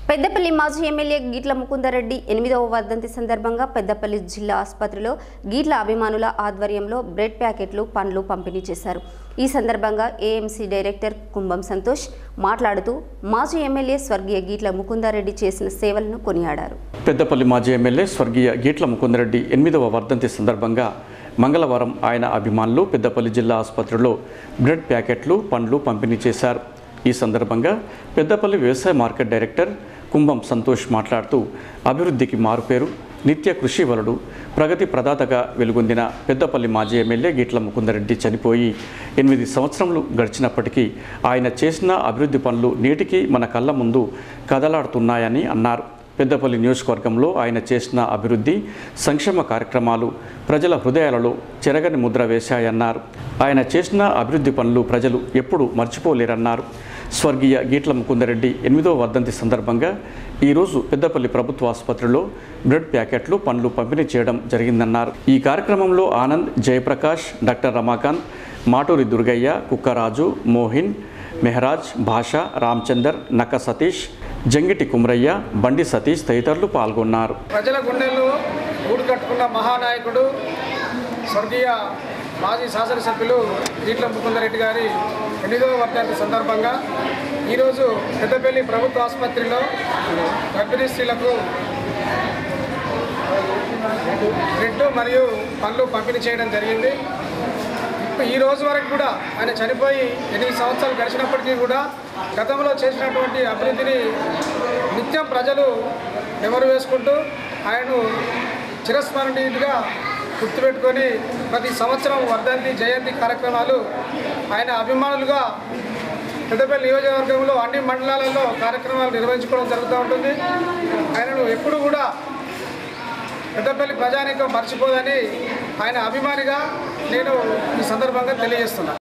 పెద్దపల్లి మాజీ ఎమ్మెల్యే గీట్ల ముకుందరెడ్డి ఎనిమిదవ వర్ధంతి సందర్భంగా పెద్దపల్లి జిల్లా ఆసుపత్రిలో గీట్ల అభిమానుల ఆధ్వర్యంలో బ్రెడ్ ప్యాకెట్లు పండ్లు పంపిణీ చేశారు ఈ సందర్భంగా ఏఎంసీ డైరెక్టర్ కుంభం సంతోష్ మాట్లాడుతూ మాజీ ఎమ్మెల్యే స్వర్గీయ గీట్ల ముకుందారెడ్డి చేసిన సేవలను కొనియాడారు పెద్దపల్లి మాజీ ఎమ్మెల్యే స్వర్గీయ గీట్ల ముకుందరెడ్డి ఎనిమిదవ వర్ధంతి సందర్భంగా మంగళవారం ఆయన అభిమానులు పెద్దపల్లి జిల్లా ఆసుపత్రిలో బ్రెడ్ ప్యాకెట్లు పండ్లు పంపిణీ చేశారు ఈ సందర్భంగా పెద్దపల్లి వ్యవసాయ మార్కెట్ డైరెక్టర్ కుంభం సంతోష్ మాట్లాడుతూ అభివృద్ధికి మారుపేరు నిత్య కృషి వలడు ప్రగతి ప్రదాతగా వెలుగొందిన పెద్దపల్లి మాజీ ఎమ్మెల్యే గీట్ల ముకుందరెడ్డి చనిపోయి ఎనిమిది సంవత్సరములు గడిచినప్పటికీ ఆయన చేసిన అభివృద్ధి పనులు నేటికి మన కళ్ళ ముందు కదలాడుతున్నాయని అన్నారు పెద్దపల్లి నియోజకవర్గంలో ఆయన చేసిన అభివృద్ధి సంక్షేమ కార్యక్రమాలు ప్రజల హృదయాలలో చెరగని ముద్ర వేశాయన్నారు ఆయన చేసిన అభివృద్ధి పనులు ప్రజలు ఎప్పుడు మర్చిపోలేరన్నారు స్వర్గీయ గీట్ల ముకుందరెడ్డి ఎనిమిదవ వర్ధంతి సందర్భంగా ఈరోజు పెద్దపల్లి ప్రభుత్వ ఆసుపత్రిలో బ్రెడ్ ప్యాకెట్లు పండ్లు పంపిణీ చేయడం జరిగిందన్నారు ఈ కార్యక్రమంలో ఆనంద్ జయప్రకాష్ డాక్టర్ రమాకాంత్ మాటూరి దుర్గయ్య కుక్కరాజు మోహిన్ మెహరాజ్ భాష రామచందర్ నక్క సతీష్ జంగిటి కుమ్రయ్య బండి సతీష్ తదితరులు పాల్గొన్నారు ప్రజల గుండెల్లో గూడు కట్టుకున్న మహానాయకుడు స్వర్గీయ మాజీ శాసనసభ్యులు దీట్ల ముకుందరెడ్డి గారి ఎనిమిదవ వర్ధంతి సందర్భంగా ఈరోజు పెద్దపల్లి ప్రభుత్వ ఆసుపత్రిలో గర్భిణీ స్త్రీలకు బ్రెడ్ మరియు పళ్ళు పంపిణీ చేయడం జరిగింది ఇప్పుడు ఈ రోజు వరకు కూడా ఆయన చనిపోయి ఎనిమిది సంవత్సరాలు గడిచినప్పటికీ కూడా గతంలో చేసినటువంటి అభివృద్ధిని నిత్యం ప్రజలు ఎవరు వేసుకుంటూ ఆయనను చిరస్మరణీయుడిగా గుర్తుపెట్టుకొని ప్రతి సంవత్సరం వర్ధంతి జయంతి కార్యక్రమాలు ఆయన అభిమానులుగా పెద్దపల్లి నియోజకవర్గంలో అన్ని మండలాలలో కార్యక్రమాలు నిర్వహించుకోవడం జరుగుతూ ఉంటుంది ఆయనను ఎప్పుడు కూడా పెద్దపల్లి ప్రజానీకం మర్చిపోదని ఆయన అభిమానిగా నేను ఈ సందర్భంగా తెలియజేస్తున్నాను